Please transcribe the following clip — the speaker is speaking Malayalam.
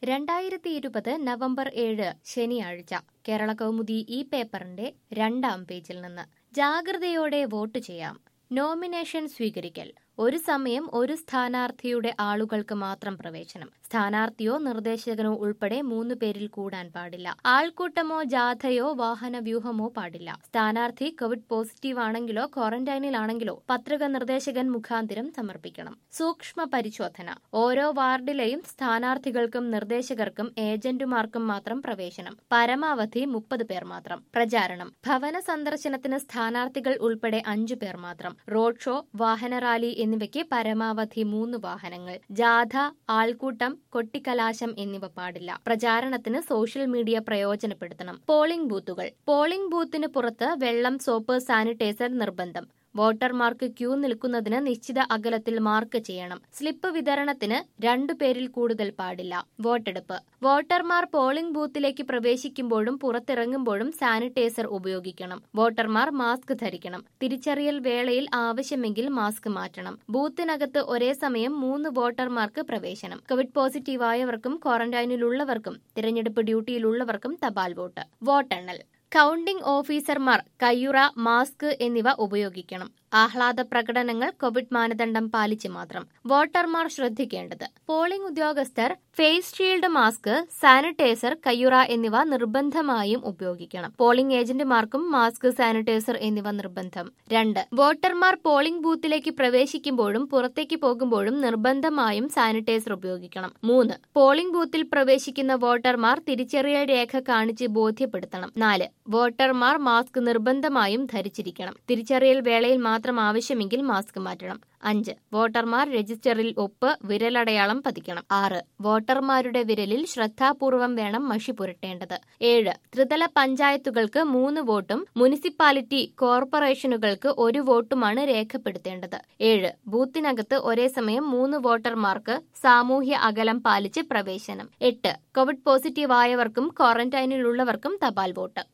രണ്ടായിരത്തി ഇരുപത് നവംബർ ഏഴ് ശനിയാഴ്ച കേരള കൗമുദി ഈ പേപ്പറിന്റെ രണ്ടാം പേജിൽ നിന്ന് ജാഗ്രതയോടെ വോട്ട് ചെയ്യാം നോമിനേഷൻ സ്വീകരിക്കൽ ഒരു സമയം ഒരു സ്ഥാനാർത്ഥിയുടെ ആളുകൾക്ക് മാത്രം പ്രവേശനം സ്ഥാനാർത്ഥിയോ നിർദ്ദേശകനോ ഉൾപ്പെടെ മൂന്ന് പേരിൽ കൂടാൻ പാടില്ല ആൾക്കൂട്ടമോ ജാഥയോ വാഹന വ്യൂഹമോ പാടില്ല സ്ഥാനാർത്ഥി കോവിഡ് പോസിറ്റീവ് ആണെങ്കിലോ ക്വാറന്റൈനിലാണെങ്കിലോ പത്രിക നിർദ്ദേശകൻ മുഖാന്തിരം സമർപ്പിക്കണം സൂക്ഷ്മ പരിശോധന ഓരോ വാർഡിലെയും സ്ഥാനാർത്ഥികൾക്കും നിർദ്ദേശകർക്കും ഏജന്റുമാർക്കും മാത്രം പ്രവേശനം പരമാവധി മുപ്പത് പേർ മാത്രം പ്രചാരണം ഭവന സന്ദർശനത്തിന് സ്ഥാനാർത്ഥികൾ ഉൾപ്പെടെ അഞ്ചു പേർ മാത്രം റോഡ് ഷോ വാഹന റാലി എന്നിവയ്ക്ക് പരമാവധി മൂന്ന് വാഹനങ്ങൾ ജാഥ ആൾക്കൂട്ടം കൊട്ടിക്കലാശം എന്നിവ പാടില്ല പ്രചാരണത്തിന് സോഷ്യൽ മീഡിയ പ്രയോജനപ്പെടുത്തണം പോളിംഗ് ബൂത്തുകൾ പോളിംഗ് ബൂത്തിന് പുറത്ത് വെള്ളം സോപ്പ് സാനിറ്റൈസർ നിർബന്ധം വോട്ടർമാർക്ക് ക്യൂ നിൽക്കുന്നതിന് നിശ്ചിത അകലത്തിൽ മാർക്ക് ചെയ്യണം സ്ലിപ്പ് വിതരണത്തിന് രണ്ടു പേരിൽ കൂടുതൽ പാടില്ല വോട്ടെടുപ്പ് വോട്ടർമാർ പോളിംഗ് ബൂത്തിലേക്ക് പ്രവേശിക്കുമ്പോഴും പുറത്തിറങ്ങുമ്പോഴും സാനിറ്റൈസർ ഉപയോഗിക്കണം വോട്ടർമാർ മാസ്ക് ധരിക്കണം തിരിച്ചറിയൽ വേളയിൽ ആവശ്യമെങ്കിൽ മാസ്ക് മാറ്റണം ബൂത്തിനകത്ത് ഒരേ സമയം മൂന്ന് വോട്ടർമാർക്ക് പ്രവേശനം കോവിഡ് പോസിറ്റീവായവർക്കും ക്വാറന്റൈനിലുള്ളവർക്കും തിരഞ്ഞെടുപ്പ് ഡ്യൂട്ടിയിലുള്ളവർക്കും തപാൽ വോട്ട് വോട്ടെണ്ണൽ കൌണ്ടിംഗ് ഓഫീസർമാർ കയ്യുറ മാസ്ക് എന്നിവ ഉപയോഗിക്കണം ആഹ്ലാദ പ്രകടനങ്ങൾ കോവിഡ് മാനദണ്ഡം പാലിച്ച് മാത്രം വോട്ടർമാർ ശ്രദ്ധിക്കേണ്ടത് പോളിംഗ് ഉദ്യോഗസ്ഥർ ഫേസ് ഷീൽഡ് മാസ്ക് സാനിറ്റൈസർ കയ്യുറ എന്നിവ നിർബന്ധമായും ഉപയോഗിക്കണം പോളിംഗ് ഏജന്റുമാർക്കും മാസ്ക് സാനിറ്റൈസർ എന്നിവ നിർബന്ധം രണ്ട് വോട്ടർമാർ പോളിംഗ് ബൂത്തിലേക്ക് പ്രവേശിക്കുമ്പോഴും പുറത്തേക്ക് പോകുമ്പോഴും നിർബന്ധമായും സാനിറ്റൈസർ ഉപയോഗിക്കണം മൂന്ന് പോളിംഗ് ബൂത്തിൽ പ്രവേശിക്കുന്ന വോട്ടർമാർ തിരിച്ചറിയൽ രേഖ കാണിച്ച് ബോധ്യപ്പെടുത്തണം നാല് വോട്ടർമാർ മാസ്ക് നിർബന്ധമായും ധരിച്ചിരിക്കണം തിരിച്ചറിയൽ വേളയിൽ മാത്രം ആവശ്യമെങ്കിൽ മാസ്ക് മാറ്റണം അഞ്ച് വോട്ടർമാർ രജിസ്റ്ററിൽ ഒപ്പ് വിരലടയാളം പതിക്കണം ആറ് വോട്ടർമാരുടെ വിരലിൽ ശ്രദ്ധാപൂർവം വേണം മഷി പുരട്ടേണ്ടത് ഏഴ് ത്രിതല പഞ്ചായത്തുകൾക്ക് മൂന്ന് വോട്ടും മുനിസിപ്പാലിറ്റി കോർപ്പറേഷനുകൾക്ക് ഒരു വോട്ടുമാണ് രേഖപ്പെടുത്തേണ്ടത് ഏഴ് ബൂത്തിനകത്ത് ഒരേ സമയം മൂന്ന് വോട്ടർമാർക്ക് സാമൂഹ്യ അകലം പാലിച്ച് പ്രവേശനം എട്ട് കോവിഡ് പോസിറ്റീവ് ആയവർക്കും ക്വാറന്റൈനിലുള്ളവർക്കും തപാൽ വോട്ട്